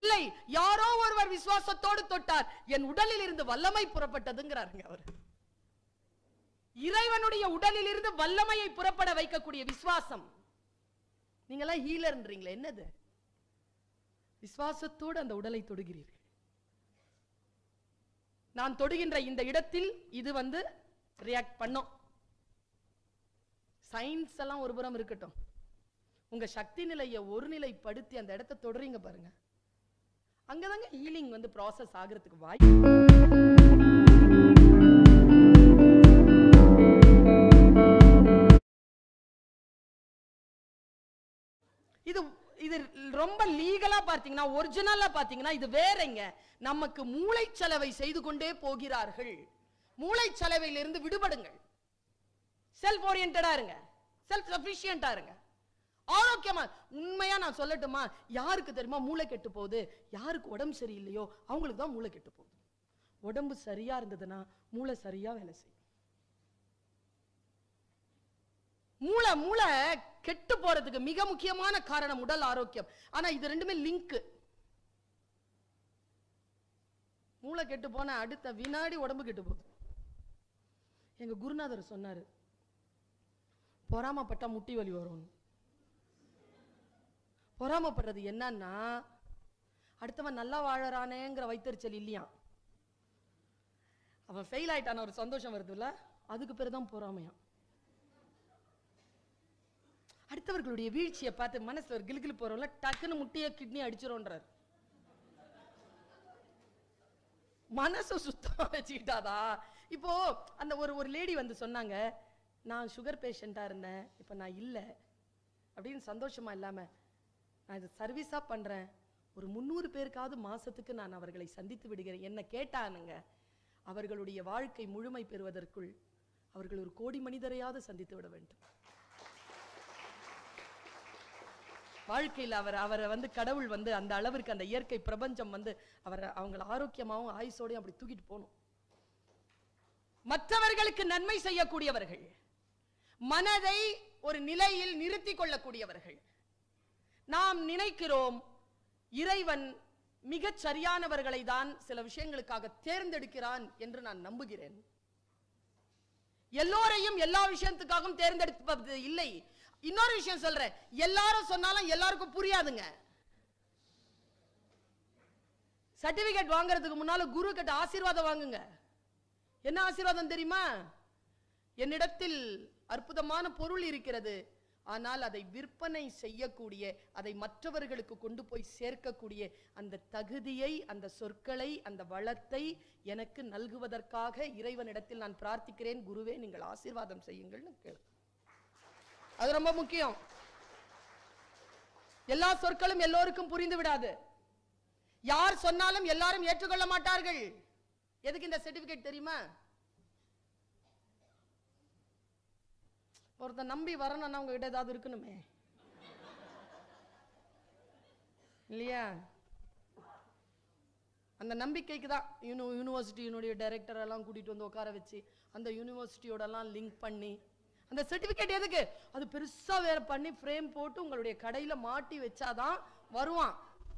இல்லை யாரோ ஒருவர் விசுவாசத்தோடு தொட்டார் என் உடலில் இருந்து வல்லமை புறப்பட்டதுங்கிறாருங்க அவர் இறைவனுடைய உடலில் இருந்து வல்லமையை புறப்பட வைக்கக்கூடிய விசுவாசம் நீங்களாம் ஹீலர்ன்றீங்களே என்னது விசுவாசத்தோடு அந்த உடலை தொடுகிறீர்கள் நான் தொடுகின்ற இந்த இடத்தில் இது வந்து ரியாக்ட் பண்ணும் சயின்ஸ் எல்லாம் ஒரு புறம் இருக்கட்டும் உங்க சக்தி நிலையை ஒரு நிலைப்படுத்தி அந்த இடத்தை தொடுறீங்க பாருங்க அங்கதாங்க ஹீலிங் வந்து ப்ராசஸ் ஆகிறதுக்கு வாய்ப்பு இது இது ரொம்ப லீகலா பார்த்தீங்கன்னா ஒரிஜினலா பார்த்தீங்கன்னா இது வேறங்க நமக்கு மூளைச்சலவை செய்து கொண்டே போகிறார்கள் மூளைச்சலவையிலிருந்து விடுபடுங்கள் செல்ஃப் ஓரியன்டா இருங்க செல்ஃப் சஃபிஷியண்டா இருங்க ஆரோக்கியமா உண்மையா நான் சொல்லட்டுமா யாருக்கு தெரியுமா மூளை கெட்டு போகுது யாருக்கு உடம்பு சரியில்லையோ அவங்களுக்கு தான் மூளை கெட்டு போகுது உடம்பு சரியா இருந்ததுன்னா மூளை சரியா வேலை செய்யும் மூளை மூளை கெட்டு போறதுக்கு மிக முக்கியமான காரணம் உடல் ஆரோக்கியம் ஆனா இது ரெண்டுமே லிங்க் மூளை கெட்டு போன அடுத்த வினாடி உடம்பு கெட்டு போகுது எங்க குருநாதர் சொன்னாரு பொறாமப்பட்டா முட்டி வலி வரும் பொறாமப்படுறது என்னன்னா அடுத்தவன் நல்லா வாழறானேங்கிற வைத்தறிச்சல் இல்லையா அவன் ஃபெயில் ஆயிட்டான ஒரு சந்தோஷம் வருதுல்ல அதுக்கு பேர் தான் பொறாமையா அடுத்தவர்களுடைய வீழ்ச்சியை பார்த்து மனசுல ஒரு கிலுகிலு போறோம்ல டக்குன்னு முட்டிய கிட்னி அடிச்சிரோன்றார் மனசை சுத்தமா வச்சுக்கிட்டாதா இப்போ அந்த ஒரு ஒரு லேடி வந்து சொன்னாங்க நான் சுகர் பேஷண்டா இருந்தேன் இப்போ நான் இல்லை அப்படின்னு சந்தோஷமா இல்லாம நான் இது சர்வீஸா பண்றேன் ஒரு முந்நூறு பேருக்காவது மாசத்துக்கு நான் அவர்களை சந்தித்து விடுகிறேன் என்ன கேட்டானுங்க அவர்களுடைய வாழ்க்கை முழுமை பெறுவதற்குள் அவர்கள் ஒரு கோடி மனிதரையாவது சந்தித்து விட வேண்டும் வாழ்க்கையில் அவர் அவரை வந்து கடவுள் வந்து அந்த அளவிற்கு அந்த இயற்கை பிரபஞ்சம் வந்து அவரை அவங்கள ஆரோக்கியமாகவும் ஆயுசோடையும் அப்படி தூக்கிட்டு போகணும் மற்றவர்களுக்கு நன்மை செய்யக்கூடியவர்கள் மனதை ஒரு நிலையில் நிறுத்திக் கொள்ளக்கூடியவர்கள் நாம் நினைக்கிறோம் இறைவன் மிகச் சரியானவர்களை தான் சில விஷயங்களுக்காக தேர்ந்தெடுக்கிறான் என்று நான் நம்புகிறேன் எல்லோரையும் எல்லா விஷயத்துக்காகவும் தேர்ந்தெடுப்பது இல்லை இன்னொரு விஷயம் சொல்றேன் எல்லாரும் சொன்னாலும் எல்லாருக்கும் புரியாதுங்க சர்டிபிகேட் வாங்குறதுக்கு முன்னால குரு கிட்ட ஆசீர்வாதம் வாங்குங்க என்ன ஆசீர்வாதம் தெரியுமா என்னிடத்தில் அற்புதமான பொருள் இருக்கிறது ஆனால் அதை விற்பனை செய்யக்கூடிய அதை மற்றவர்களுக்கு கொண்டு போய் சேர்க்கக்கூடிய அந்த தகுதியை அந்த சொற்களை அந்த வளத்தை எனக்கு நல்குவதற்காக இறைவனிடத்தில் நான் பிரார்த்திக்கிறேன் குருவே நீங்கள் ஆசீர்வாதம் செய்யுங்கள்னு கேளு அது ரொம்ப முக்கியம் எல்லா சொற்களும் எல்லோருக்கும் புரிந்து விடாது யார் சொன்னாலும் எல்லாரும் ஏற்றுக்கொள்ள மாட்டார்கள் எதுக்கு இந்த சர்டிபிகேட் தெரியுமா ஒருத்தன் நம்பி வரணும்னா உங்ககிட்ட ஏதாவது இருக்கணுமே இல்லையா அந்த நம்பிக்கைக்கு தான் யூனி யூனிவர்சிட்டியினுடைய டைரக்டர் எல்லாம் கூட்டிட்டு வந்து உட்கார வச்சு அந்த யூனிவர்சிட்டியோடலாம் லிங்க் பண்ணி அந்த சர்டிபிகேட் எதுக்கு அது பெருசா வேற பண்ணி ஃப்ரேம் போட்டு உங்களுடைய கடையில மாட்டி வச்சாதான் வருவான்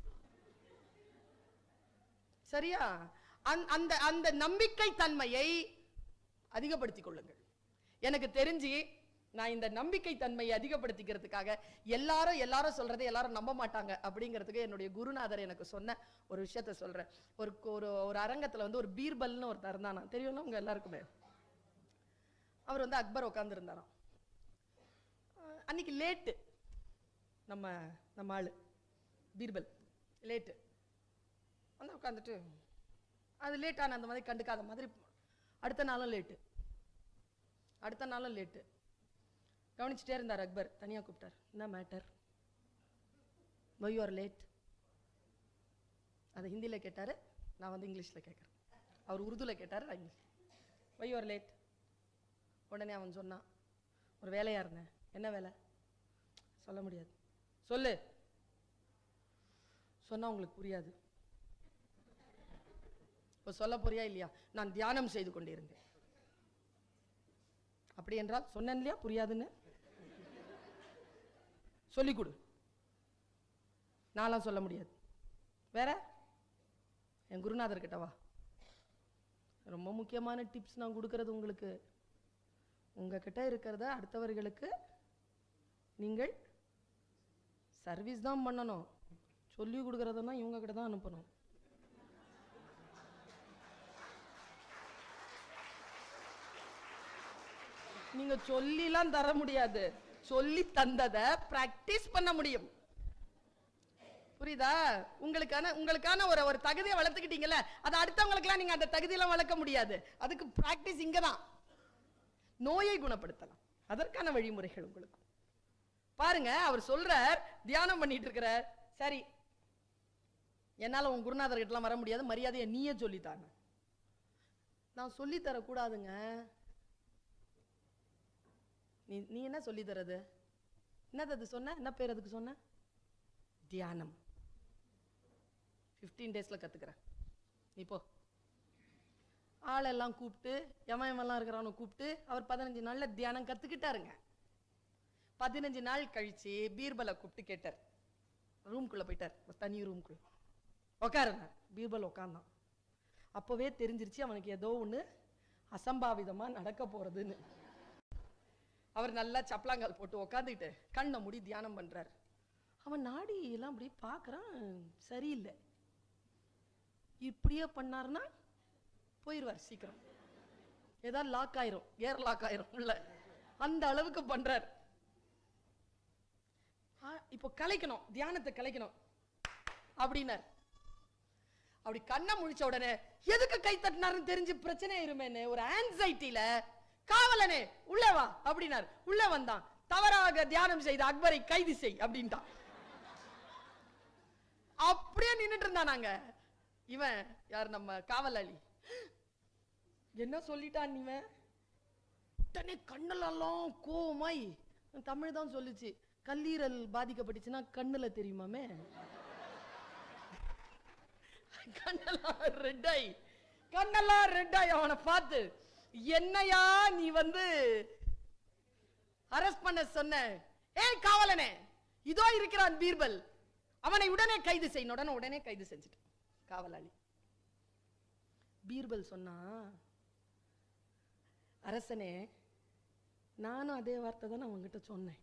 சரியா அந்த- அந்த அந்த நம்பிக்கை தன்மையை அதிகப்படுத்திக் கொள்ளுங்கள் எனக்கு தெரிஞ்சு நான் இந்த நம்பிக்கை தன்மையை அதிகப்படுத்திக்கிறதுக்காக எல்லாரும் எல்லாரும் சொல்றதை எல்லாரும் நம்ப மாட்டாங்க அப்படிங்கிறதுக்கு என்னுடைய குருநாதர் எனக்கு சொன்ன ஒரு விஷயத்த சொல்றேன் ஒரு ஒரு ஒரு அரங்கத்துல வந்து ஒரு பீர்பல்னு ஒருத்தர் இருந்தானா தெரியும்ல உங்க எல்லாருக்குமே அவர் வந்து அக்பர் உட்காந்துருந்தாராம் அன்னைக்கு லேட்டு நம்ம நம்ம ஆளு பீர்பல் லேட்டு வந்து உட்காந்துட்டு அது லேட்டான அந்த மாதிரி கண்டுக்காத மாதிரி அடுத்த நாளும் லேட்டு அடுத்த நாளும் லேட்டு கவனிச்சுட்டே இருந்தார் அக்பர் தனியா கூப்பிட்டார் என்ன matter why you are late அதை ஹிந்தியில கேட்டாரு நான் வந்து இங்கிலீஷ்ல கேட்குறேன் அவர் உருதுல கேட்டாரு நான் English why you are late உடனே அவன் சொன்னான் ஒரு வேலையா இருந்தேன் என்ன வேலை சொல்ல முடியாது சொல்லு சொன்னா உங்களுக்கு புரியாது இப்போ சொல்ல போறியா இல்லையா நான் தியானம் செய்து கொண்டிருந்தேன் அப்படி என்றால் சொன்னேன் இல்லையா புரியாதுன்னு சொல்லிக் கொடு நான்லாம் சொல்ல முடியாது வேற என் குருநாதர் கிட்ட வா ரொம்ப முக்கியமான டிப்ஸ் நான் கொடுக்கறது உங்களுக்கு உங்ககிட்ட இருக்கிறத அடுத்தவர்களுக்கு நீங்கள் சர்வீஸ் தான் பண்ணணும் சொல்லி கொடுக்கறதுன்னா இவங்க கிட்ட தான் அனுப்பணும் நீங்க சொல்லிலாம் தர முடியாது சொல்லி தந்ததை பிராக்டிஸ் பண்ண முடியும் புரியுதா உங்களுக்கான உங்களுக்கான ஒரு ஒரு தகுதியை வளர்த்துக்கிட்டீங்கல்ல அதை அடுத்தவங்களுக்குலாம் நீங்க அந்த தகுதியெல்லாம் வளர்க்க முடியாது அதுக்கு பிராக்டிஸ் இங்க தான் நோயை குணப்படுத்தலாம் அதற்கான வழிமுறைகள் உங்களுக்கு பாருங்க அவர் சொல்றார் தியானம் பண்ணிட்டு இருக்கிறார் சரி என்னால உன் குருநாதர் கிட்டலாம் வர முடியாது மரியாதையை நீயே சொல்லித்தாங்க நான் சொல்லி தரக்கூடாதுங்க நீ நீ என்ன சொல்லி தரது என்னது அது சொன்ன என்ன பேர் அதுக்கு சொன்ன தியானம் ஃபிஃப்டீன் டேஸில் கற்றுக்கிறேன் நீ போ ஆளெல்லாம் கூப்பிட்டு எவன் எவன்லாம் இருக்கிறானோ கூப்பிட்டு அவர் பதினஞ்சு நாளில் தியானம் கற்றுக்கிட்டாருங்க பதினஞ்சு நாள் கழிச்சு பீர்பலை கூப்பிட்டு கேட்டார் ரூம்குள்ளே போயிட்டார் ஒரு தனி ரூம்குள்ள உட்காருங்க பீர்பல் உட்காந்தான் அப்போவே தெரிஞ்சிருச்சு அவனுக்கு ஏதோ ஒன்று அசம்பாவிதமாக நடக்க போகிறதுன்னு அவர் நல்லா சப்பலாங்கால் போட்டு உக்காந்துக்கிட்டு கண்ணை மூடி தியானம் பண்றார் அவன் நாடி எல்லாம் அப்படி பார்க்கறான் சரியில்லை இப்படியே பண்ணாருன்னா போயிடுவார் சீக்கிரம் ஏதாவது லாக் ஆயிரும் ஏர் லாக் ஆயிரும் உள்ள அந்த அளவுக்கு பண்றார் ஆ, இப்போ கலைக்கணும் தியானத்தை கலைக்கணும் அப்படின்னார் அப்படி கண்ணை முழிச்ச உடனே எதுக்கு கை தட்டினாருன்னு தெரிஞ்சு பிரச்சனை ஆயிருமேன்னு ஒரு ஆன்சைட்டில காவலனே உள்ள வா அப்படின்னார் உள்ள வந்தான் தவறாக தியானம் செய்த அக்பரை கைது செய் அப்படின்ட்டான் அப்படியே நின்னுட்டு இருந்தான் நாங்க இவன் யார் நம்ம காவலாளி என்ன சொல்லிட்டான் இவன் உடனே கண்ணெல்லாம் கோவமாய் தமிழ் தான் சொல்லுச்சு கல்லீரல் பாதிக்கப்பட்டுச்சுன்னா கண்ணுல தெரியுமாமே கண்ணெல்லாம் ரெட்டாய் கண்ணெல்லாம் ரெட்டாய் அவனை பார்த்து என்னையா நீ வந்து அரெஸ்ட் பண்ண சொன்ன ஏய் காவலனே இதோ இருக்கிறான் பீர்பல் அவனை உடனே கைது செய்யணும் உடனே உடனே கைது செஞ்சுட்டான் காவலாளி பீர்பல் சொன்னா அரசனே நானும் அதே வார்த்தை தான் அவங்ககிட்ட சொன்னேன்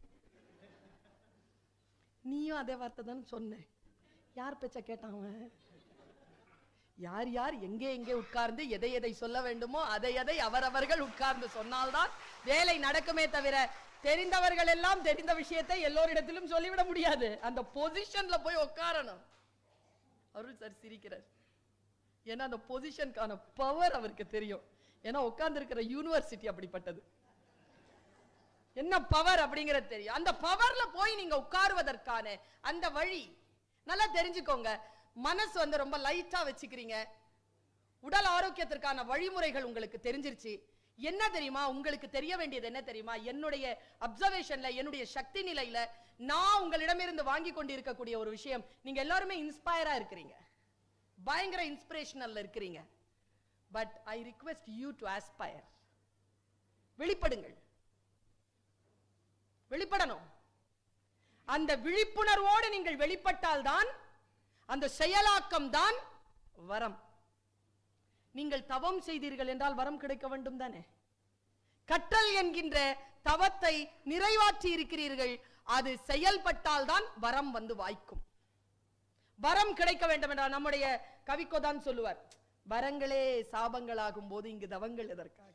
நீயும் அதே வார்த்தை தானே சொன்னேன் யார் பேச்ச கேட்டான் அவன் யார் யார் எங்கே எங்கே உட்கார்ந்து எதை எதை சொல்ல வேண்டுமோ அதை எதை அவரவர்கள் உட்கார்ந்து சொன்னால்தான் வேலை நடக்குமே தவிர தெரிந்தவர்கள் எல்லாம் தெரிந்த விஷயத்தை எல்லோரிடத்திலும் சொல்லிவிட முடியாது அந்த பொசிஷன்ல போய் உட்காரணும் அருள் சார் சிரிக்கிறார் ஏன்னா அந்த பொசிஷனுக்கான பவர் அவருக்கு தெரியும் ஏன்னா உட்கார்ந்து இருக்கிற யூனிவர்சிட்டி அப்படிப்பட்டது என்ன பவர் அப்படிங்கறது தெரியும் அந்த பவர்ல போய் நீங்க உட்காருவதற்கான அந்த வழி நல்லா தெரிஞ்சுக்கோங்க மனசு வந்து ரொம்ப லைட்டா வச்சுக்கிறீங்க உடல் ஆரோக்கியத்திற்கான வழிமுறைகள் உங்களுக்கு தெரிஞ்சிருச்சு என்ன தெரியுமா உங்களுக்கு தெரிய வேண்டியது என்ன தெரியுமா என்னுடைய அப்சர்வேஷன்ல என்னுடைய சக்தி நிலையில நான் உங்களிடமிருந்து வாங்கி கொண்டு இருக்கக்கூடிய ஒரு விஷயம் நீங்க எல்லாருமே இன்ஸ்பயரா இருக்கிறீங்க பயங்கர இன்ஸ்பிரேஷனல்ல இருக்கிறீங்க but I request you to aspire வெளிப்படுங்கள் வெளிப்படணும் அந்த விழிப்புணர்வோடு நீங்கள் வெளிப்பட்டால்தான் அந்த செயலாக்கம் தான் வரம் நீங்கள் தவம் செய்தீர்கள் என்றால் வரம் கிடைக்க வேண்டும் தானே கற்றல் என்கின்ற தவத்தை நிறைவாற்றி இருக்கிறீர்கள் அது செயல்பட்டால் தான் வரம் வந்து வாய்க்கும் வரம் கிடைக்க வேண்டும் என்றால் நம்முடைய கவிக்கோ தான் சொல்லுவார் வரங்களே சாபங்களாகும் போது இங்கு தவங்கள் எதற்காக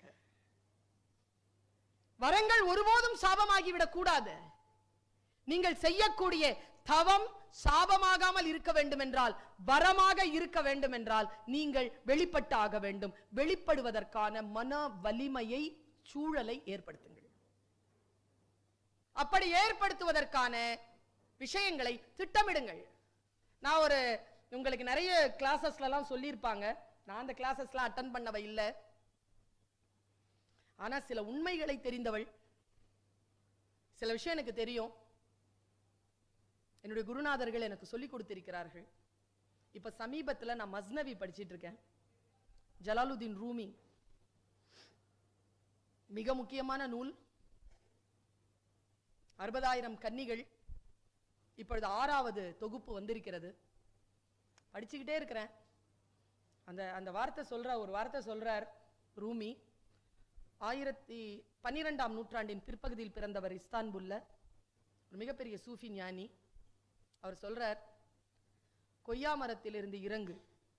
வரங்கள் ஒருபோதும் சாபமாகிவிடக் கூடாது நீங்கள் செய்யக்கூடிய தவம் சாபமாகாமல் இருக்க வேண்டும் என்றால் வரமாக இருக்க வேண்டும் என்றால் நீங்கள் வெளிப்பட்டு ஆக வேண்டும் வெளிப்படுவதற்கான மன வலிமையை சூழலை ஏற்படுத்துங்கள் அப்படி ஏற்படுத்துவதற்கான விஷயங்களை திட்டமிடுங்கள் நான் ஒரு உங்களுக்கு நிறைய கிளாஸஸ்லாம் சொல்லியிருப்பாங்க நான் அந்த கிளாஸஸ்லாம் அட்டன் பண்ணவை இல்லை ஆனா சில உண்மைகளை தெரிந்தவள் சில விஷயம் எனக்கு தெரியும் என்னுடைய குருநாதர்கள் எனக்கு சொல்லி கொடுத்திருக்கிறார்கள் இப்ப சமீபத்துல நான் மஸ்னவி படிச்சிட்டு இருக்கேன் ஜலாலுதீன் ரூமி மிக முக்கியமான நூல் அறுபதாயிரம் கன்னிகள் இப்பொழுது ஆறாவது தொகுப்பு வந்திருக்கிறது படிச்சுக்கிட்டே இருக்கிறேன் அந்த அந்த வார்த்தை சொல்ற ஒரு வார்த்தை சொல்றார் ரூமி ஆயிரத்தி பன்னிரெண்டாம் நூற்றாண்டின் பிற்பகுதியில் பிறந்தவர் இஸ்தான்புல்ல ஒரு மிகப்பெரிய சூஃபி ஞானி அவர் சொல்றார் கொய்யா மரத்திலிருந்து இறங்கு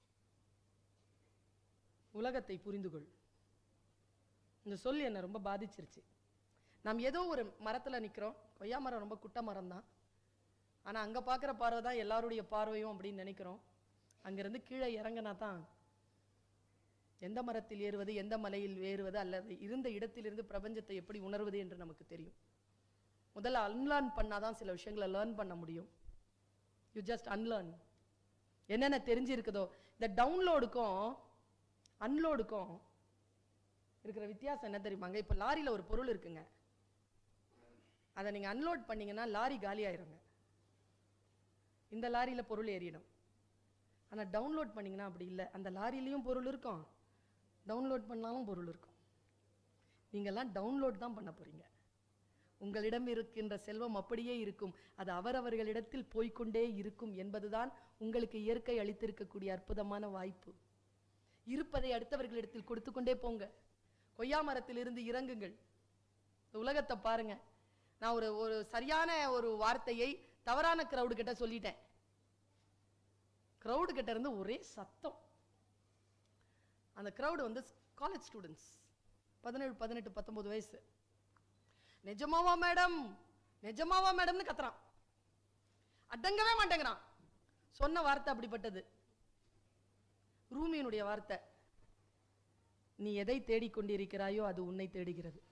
உலகத்தை புரிந்து கொள் இந்த சொல் என்னை ரொம்ப பாதிச்சிருச்சு நாம் ஏதோ ஒரு மரத்துல நிக்கிறோம் கொய்யா மரம் ரொம்ப குட்ட மரம் தான் ஆனா அங்க பார்க்குற பார்வை தான் எல்லாருடைய பார்வையும் அப்படின்னு நினைக்கிறோம் அங்கிருந்து கீழே இறங்கினா தான் எந்த மரத்தில் ஏறுவது எந்த மலையில் ஏறுவது அல்லது இருந்த இடத்திலிருந்து பிரபஞ்சத்தை எப்படி உணர்வது என்று நமக்கு தெரியும் முதல்ல அன்லேர்ன் பண்ணாதான் சில விஷயங்களை லேர்ன் பண்ண முடியும் யூ ஜஸ்ட் அன்லேர்ன் என்னென்ன தெரிஞ்சிருக்குதோ இந்த டவுன்லோடுக்கும் அன்லோடுக்கும் இருக்கிற வித்தியாசம் என்ன தெரியுமாங்க இப்போ லாரியில் ஒரு பொருள் இருக்குங்க அதை நீங்கள் அன்லோட் பண்ணீங்கன்னா லாரி காலி ஆயிருங்க இந்த லாரியில் பொருள் ஏறிடும் ஆனால் டவுன்லோட் பண்ணீங்கன்னா அப்படி இல்லை அந்த லாரியிலையும் பொருள் இருக்கும் டவுன்லோட் பண்ணாலும் பொருள் இருக்கும் நீங்கள்லாம் டவுன்லோட் தான் பண்ண போறீங்க உங்களிடம் இருக்கின்ற செல்வம் அப்படியே இருக்கும் அது அவரவர்களிடத்தில் போய்க்கொண்டே இருக்கும் என்பதுதான் உங்களுக்கு இயற்கை அளித்திருக்கக்கூடிய அற்புதமான வாய்ப்பு இருப்பதை அடுத்தவர்களிடத்தில் கொடுத்து கொண்டே போங்க கொய்யா மரத்திலிருந்து இறங்குங்கள் இந்த உலகத்தை பாருங்க நான் ஒரு ஒரு சரியான ஒரு வார்த்தையை தவறான கிரவுடு கிட்ட சொல்லிட்டேன் கிரவுடு கிட்ட இருந்து ஒரே சத்தம் அந்த கிரவுடு வந்து காலேஜ் ஸ்டூடெண்ட்ஸ் பதினேழு பதினெட்டு பத்தொன்பது வயசு நிஜமாவா மேடம் நிஜமாவா மேடம்னு கத்துறான் அடங்கவே மாட்டேங்கிறான் சொன்ன வார்த்தை அப்படிப்பட்டது ரூமியினுடைய வார்த்தை நீ எதை தேடிக்கொண்டிருக்கிறாயோ அது உன்னை தேடுகிறது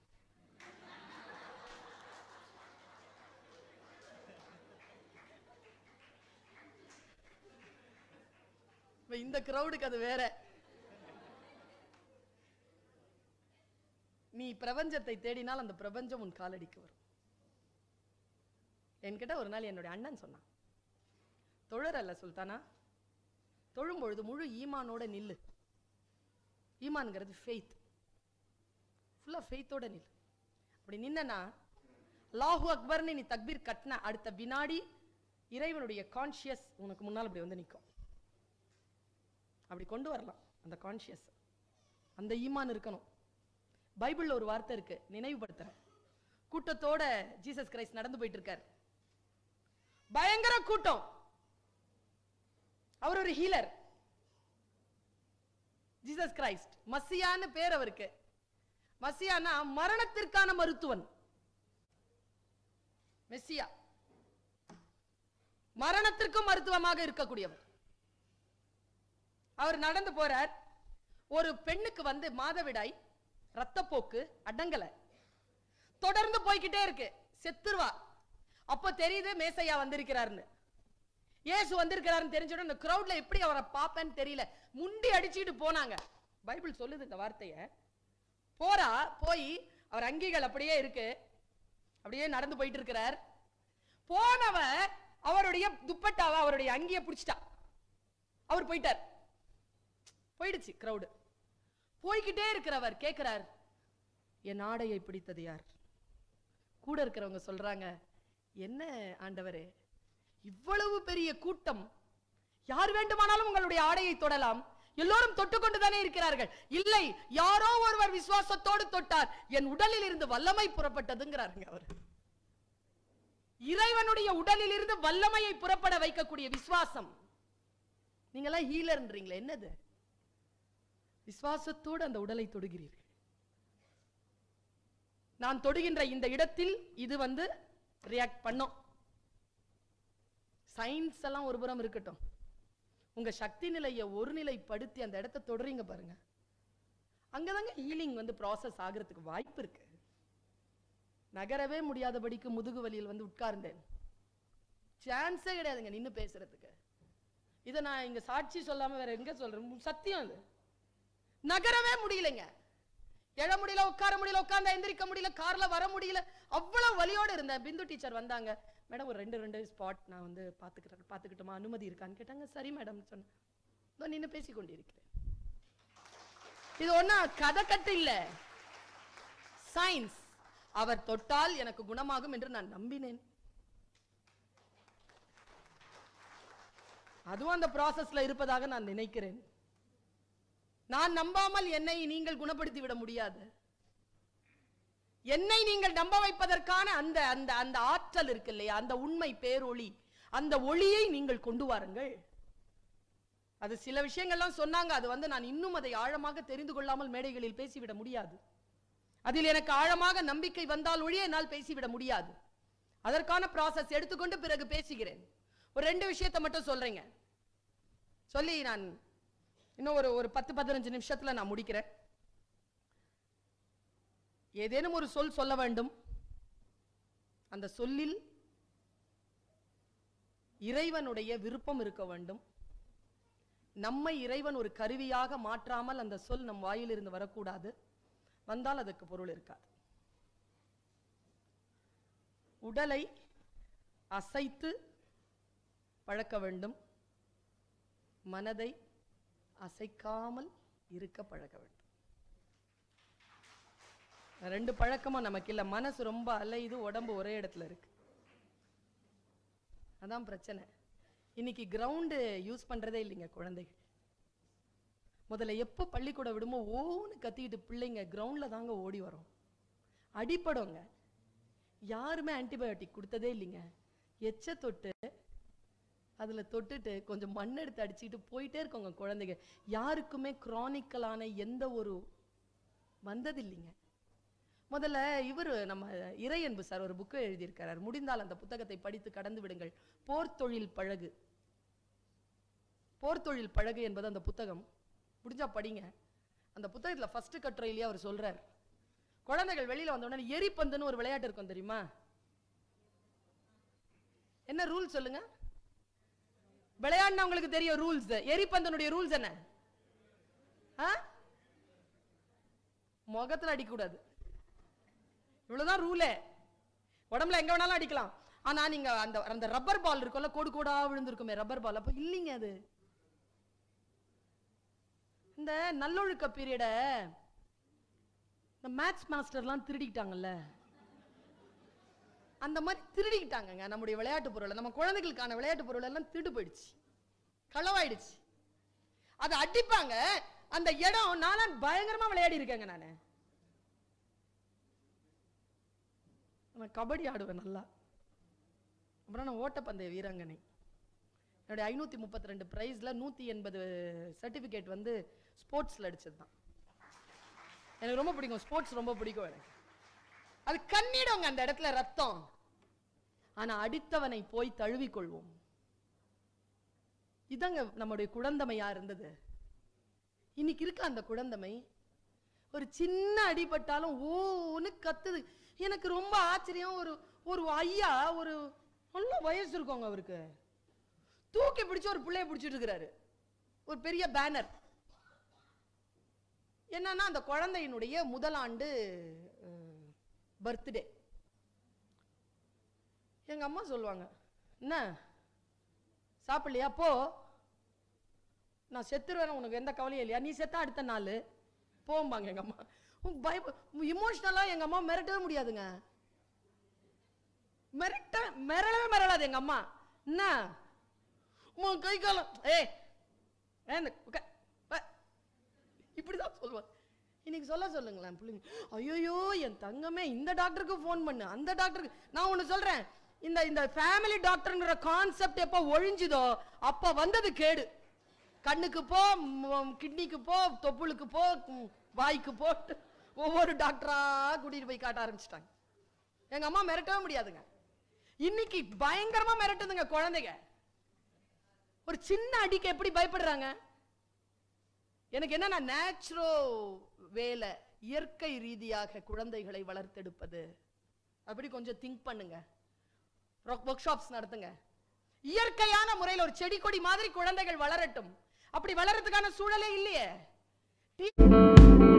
இப்ப இந்த கிரவுடுக்கு அது வேற நீ பிரபஞ்சத்தை தேடினால் அந்த பிரபஞ்சம் உன் காலடிக்கு வரும் என்கிட்ட ஒரு நாள் என்னுடைய அண்ணன் சொன்னான் தொழர் அல்ல சுல்தானா தொழும் பொழுது முழு ஈமானோட நில்லு ஈமான்ங்கிறது ஃபெய்த் ஃபுல்லாக ஃபெய்த்தோட நில்லு அப்படி நின்னா லாஹு அக்பர்னு நீ தக்பீர் கட்டின அடுத்த வினாடி இறைவனுடைய கான்ஷியஸ் உனக்கு முன்னால் அப்படி வந்து நிற்கும் அப்படி கொண்டு வரலாம் அந்த கான்ஷியஸ் அந்த ஈமான் இருக்கணும் பைபிள்ல ஒரு வார்த்தை இருக்கு நினைவுபடுத்துறேன் கூட்டத்தோட ஜீசஸ் கிரைஸ்ட் நடந்து போயிட்டு இருக்கார் பயங்கர கூட்டம் அவர் ஒரு ஹீலர் ஜீசஸ் கிரைஸ்ட் மசியான்னு பேர் அவருக்கு மசியானா மரணத்திற்கான மருத்துவன் மெஸ்ஸியா மரணத்திற்கும் மருத்துவமாக இருக்கக்கூடியவர் அவர் நடந்து போறார் ஒரு பெண்ணுக்கு வந்து மாதவிடாய் ரத்தப்போக்கு அடங்கல தொடர்ந்து போய்க்கிட்டே இருக்கு செத்துருவா அப்போ தெரியுது மேசையா வந்திருக்கிறாருன்னு இயேசு வந்திருக்கிறாருன்னு தெரிஞ்ச உடனே இந்த கிரவுட்ல எப்படி அவரை பார்ப்பேன்னு தெரியல முண்டி அடிச்சுட்டு போனாங்க பைபிள் சொல்லுது இந்த வார்த்தைய போறா போய் அவர் அங்கிகள் அப்படியே இருக்கு அப்படியே நடந்து போயிட்டு இருக்கிறார் போனவ அவருடைய துப்பட்டாவை அவருடைய அங்கியை பிடிச்சிட்டா அவர் போயிட்டார் போயிடுச்சு கிரவுடு போய்கிட்டே இருக்கிறவர் கேட்கிறார் என் ஆடையை பிடித்தது யார் கூட இருக்கிறவங்க சொல்றாங்க என்ன ஆண்டவரே இவ்வளவு பெரிய கூட்டம் யார் வேண்டுமானாலும் உங்களுடைய ஆடையை தொடலாம் எல்லோரும் தொட்டுக்கொண்டு தானே இருக்கிறார்கள் இல்லை யாரோ ஒருவர் விசுவாசத்தோடு தொட்டார் என் உடலில் இருந்து வல்லமை புறப்பட்டதுங்கிறாருங்க அவர் இறைவனுடைய உடலில் இருந்து வல்லமையை புறப்பட வைக்கக்கூடிய விசுவாசம் நீங்களாம் ஹீலர்ன்றீங்களே என்னது விசுவாசத்தோடு அந்த உடலை தொடுகிறீர்கள் நான் தொடுகின்ற இந்த இடத்தில் இது வந்து ரியாக்ட் பண்ணும் சயின்ஸ் எல்லாம் ஒரு புறம் இருக்கட்டும் உங்க சக்தி நிலையை ஒரு நிலைப்படுத்தி அந்த இடத்தை தொடறீங்க பாருங்க அங்கதாங்க ஹீலிங் வந்து ப்ராசஸ் ஆகிறதுக்கு வாய்ப்பு இருக்கு நகரவே முடியாதபடிக்கு முதுகு வலியில் வந்து உட்கார்ந்தேன் சான்ஸே கிடையாதுங்க நின்னு பேசுறதுக்கு இதை நான் இங்க சாட்சி சொல்லாம வேற எங்க சொல்றேன் சத்தியம் அது நகரவே முடியலைங்க எழ முடியல உட்கார முடியல உட்கார்ந்தா எந்திரிக்க முடியல கார்ல வர முடியல அவ்வளவு வலியோட இருந்தேன் பிந்து டீச்சர் வந்தாங்க மேடம் ஒரு ரெண்டு ரெண்டு ஸ்பாட் நான் வந்து பாத்துக்கிறேன் பாத்துக்கிட்டுமா அனுமதி இருக்கான்னு கேட்டாங்க சரி மேடம் சொன்னேன் இதோ நின்னு பேசி கொண்டிருக்கிறேன் இது ஒண்ணா கதை கட்டு இல்ல சயின்ஸ் அவர் தொட்டால் எனக்கு குணமாகும் என்று நான் நம்பினேன் அதுவும் அந்த ப்ராசஸ்ல இருப்பதாக நான் நினைக்கிறேன் நான் நம்பாமல் என்னை நீங்கள் குணப்படுத்தி விட முடியாது என்னை நீங்கள் நம்ப வைப்பதற்கான அந்த அந்த அந்த ஆற்றல் இருக்கு இல்லையா அந்த உண்மை பேரொளி அந்த ஒளியை நீங்கள் கொண்டு வாருங்கள் அது சில விஷயங்கள்லாம் சொன்னாங்க அது வந்து நான் இன்னும் அதை ஆழமாக தெரிந்து கொள்ளாமல் மேடைகளில் பேசிவிட முடியாது அதில் எனக்கு ஆழமாக நம்பிக்கை வந்தால் ஒழிய என்னால் பேசிவிட முடியாது அதற்கான ப்ராசஸ் எடுத்துக்கொண்டு பிறகு பேசுகிறேன் ஒரு ரெண்டு விஷயத்தை மட்டும் சொல்றேங்க சொல்லி நான் இன்னும் ஒரு ஒரு பத்து பதினஞ்சு நிமிஷத்துல நான் முடிக்கிறேன் ஏதேனும் ஒரு சொல் சொல்ல வேண்டும் அந்த சொல்லில் இறைவனுடைய விருப்பம் இருக்க வேண்டும் நம்மை இறைவன் ஒரு கருவியாக மாற்றாமல் அந்த சொல் நம் வாயிலிருந்து வரக்கூடாது வந்தால் அதுக்கு பொருள் இருக்காது உடலை அசைத்து பழக்க வேண்டும் மனதை அசைக்காமல் இருக்க பழக்க வேண்டும் ரெண்டு பழக்கமும் நமக்கு இல்ல மனசு ரொம்ப அலையுது உடம்பு ஒரே இடத்துல இருக்கு அதான் பிரச்சனை இன்னைக்கு கிரவுண்டு யூஸ் பண்றதே இல்லைங்க குழந்தைகள் முதல்ல எப்போ பள்ளிக்கூடம் விடுமோ ஓன்னு கத்திக்கிட்டு பிள்ளைங்க கிரவுண்ட்ல தாங்க ஓடி வரும் அடிப்படுங்க யாருமே ஆன்டிபயோட்டிக் கொடுத்ததே இல்லைங்க எச்ச தொட்டு அதுல தொட்டுட்டு கொஞ்சம் மண் எடுத்து அடிச்சுட்டு போயிட்டே இருக்கோங்க குழந்தைங்க யாருக்குமே குரானிக்கலான எந்த ஒரு வந்தது இல்லைங்க முதல்ல இவர் நம்ம இறையன்பு சார் ஒரு புக்கு எழுதியிருக்கிறார் முடிந்தால் அந்த புத்தகத்தை படித்து கடந்து விடுங்கள் போர் தொழில் பழகு போர் தொழில் பழகு என்பது அந்த புத்தகம் முடிஞ்சா படிங்க அந்த புத்தகத்துல ஃபர்ஸ்ட் கட்டுரையிலேயே அவர் சொல்றார் குழந்தைகள் வெளியில வந்த உடனே எரிப்பந்துன்னு ஒரு விளையாட்டு இருக்கும் தெரியுமா என்ன ரூல் சொல்லுங்க விளையாடினவங்களுக்கு தெரியும் ரூல்ஸ் எரிப்பந்தனுடைய ரூல்ஸ் என்ன ஆ? முகத்துல அடிக்கக்கூடாது இவ்வளவுதான் ரூலே உடம்புல எங்க வேணாலும் அடிக்கலாம் ஆனா நீங்க அந்த அந்த ரப்பர் பால் இருக்கும்ல கோடு கோடா விழுந்திருக்குமே ரப்பர் பால் அப்ப இல்லைங்க அது இந்த நல்லொழுக்க பீரியட இந்த மேத்ஸ் மாஸ்டர்லாம் திருடிக்கிட்டாங்கல்ல அந்த மாதிரி திருடிக்கிட்டாங்கங்க நம்முடைய விளையாட்டு பொருளை நம்ம குழந்தைகளுக்கான விளையாட்டு பொருள் எல்லாம் திருடு போயிடுச்சு களவாயிடுச்சு அதை அடிப்பாங்க அந்த இடம் நானும் பயங்கரமா விளையாடி இருக்கேங்க நானு நான் கபடி ஆடுவேன் நல்லா அப்புறம் நான் ஓட்டப்பந்தய வீராங்கனை என்னுடைய ஐநூற்றி முப்பத்தி ரெண்டு ப்ரைஸில் நூற்றி எண்பது சர்டிஃபிகேட் வந்து ஸ்போர்ட்ஸில் அடிச்சது தான் எனக்கு ரொம்ப பிடிக்கும் ஸ்போர்ட்ஸ் ரொம்ப பிடிக்கும் எனக்கு அது கண்ணிடுங்க அந்த இடத்துல ரத்தம் ஆனா அடித்தவனை போய் தழுவிக்கொள்வோம் இதாங்க நம்முடைய குழந்தமையா இருந்தது இன்னைக்கு இருக்க அந்த குழந்தமை ஒரு சின்ன அடிபட்டாலும் ஓன்னு கத்துது எனக்கு ரொம்ப ஆச்சரியம் ஒரு ஒரு ஐயா ஒரு நல்ல வயசு இருக்குங்க அவருக்கு தூக்கி பிடிச்சு ஒரு பிள்ளைய பிடிச்சிட்டு இருக்கிறாரு ஒரு பெரிய பேனர் என்னன்னா அந்த குழந்தையினுடைய முதலாண்டு பர்த்டே எங்க அம்மா சொல்லுவாங்க என்ன சாப்பிடலையா போ நான் செத்துருவேன் உனக்கு எந்த கவலையும் இல்லையா நீ செத்தா அடுத்த நாள் போம்பாங்க எங்க அம்மா பய இமோஷனலா எங்க அம்மா மிரட்டவே முடியாதுங்க மிரட்ட மிரளவே மிரளாது எங்க அம்மா என்ன உன் கை காலம் ஏய் வேணு உட்கார் வா. இப்படிதான் சொல்லுவாங்க இன்னைக்கு சொல்ல சொல்லுங்களேன் பிள்ளைங்க ஐயோ என் தங்கமே இந்த டாக்டருக்கு ஃபோன் பண்ணு அந்த டாக்டருக்கு நான் ஒண்ணு சொல்றேன் இந்த இந்த ஃபேமிலி டாக்டர்ங்கிற கான்செப்ட் எப்போ ஒழிஞ்சுதோ அப்ப வந்தது கேடு கண்ணுக்கு போ ம், கிட்னிக்கு போ தொப்புளுக்கு போ ம், வாய்க்கு போ ஒவ்வொரு டாக்டரா கூட்டிட்டு போய் காட்ட ஆரம்பிச்சிட்டாங்க எங்க அம்மா மிரட்டவே முடியாதுங்க இன்னைக்கு பயங்கரமா மிரட்டுதுங்க குழந்தைங்க ஒரு சின்ன அடிக்கு எப்படி பயப்படுறாங்க எனக்கு என்னன்னா நேச்சுரோ வேல இயற்கை ரீதியாக குழந்தைகளை வளர்த்தெடுப்பது அப்படி கொஞ்சம் திங்க் பண்ணுங்க ஒர்க் ஷாப்ஸ் நடத்துங்க இயற்கையான முறையில் ஒரு செடி கொடி மாதிரி குழந்தைகள் வளரட்டும் அப்படி வளர்றதுக்கான சூழலே இல்லையே